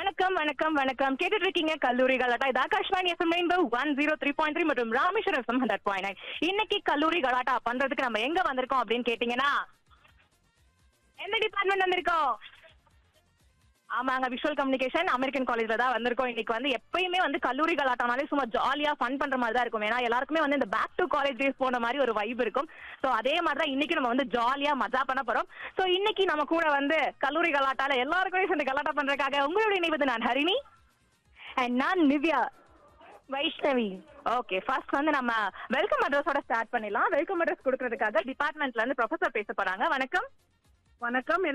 வணக்கம் வணக்கம் வணக்கம் கேட்டுட்டு இருக்கீங்க கல்லூரிகள் அட்டா இது Akashvani FM rainbow one zero three point three மற்றும் Rameswaram FM hundred point nine இன்னைக்கு கல்லூரி கலாட்டா பண்றதுக்கு நம்ம எங்க வந்திருக்கோம் அப்படின்னு கேட்டீங்கன்னா எந்த டிபார்ட்மெண்ட் வந்திருக்கோம் ஆமாங்க விஷுவல் கம்யூனிகேஷன் அமெரிக்கன் காலேஜ்ல தான் வந்திருக்கோம் இன்னைக்கு வந்து எப்பயுமே வந்து கல்லூரி கலாட்டானாலே சும்மா ஜாலியா ஃபன் பண்ற மாதிரி தான் இருக்கும் ஏன்னா எல்லாருக்குமே வந்து இந்த பேக் டு காலேஜ் டேஸ் போன மாதிரி ஒரு வைப் இருக்கும் சோ அதே மாதிரி தான் இன்னைக்கு நம்ம வந்து ஜாலியா மஜா பண்ண போறோம் சோ இன்னைக்கு நம்ம கூட வந்து கல்லூரி கலாட்டால எல்லாருக்குமே சேர்ந்து கலாட்டா பண்றதுக்காக உங்களோட இணைவது நான் ஹரிணி அண்ட் நான் நிவ்யா வைஷ்ணவி ஓகே ஃபர்ஸ்ட் வந்து நம்ம வெல்கம் அட்ரஸோட ஸ்டார்ட் பண்ணிடலாம் வெல்கம் அட்ரஸ் கொடுக்கறதுக்காக டிபார்ட்மெண்ட்ல இருந்து ப்ரொஃபசர் பேச போறாங்க வணக்கம் வணக்கம்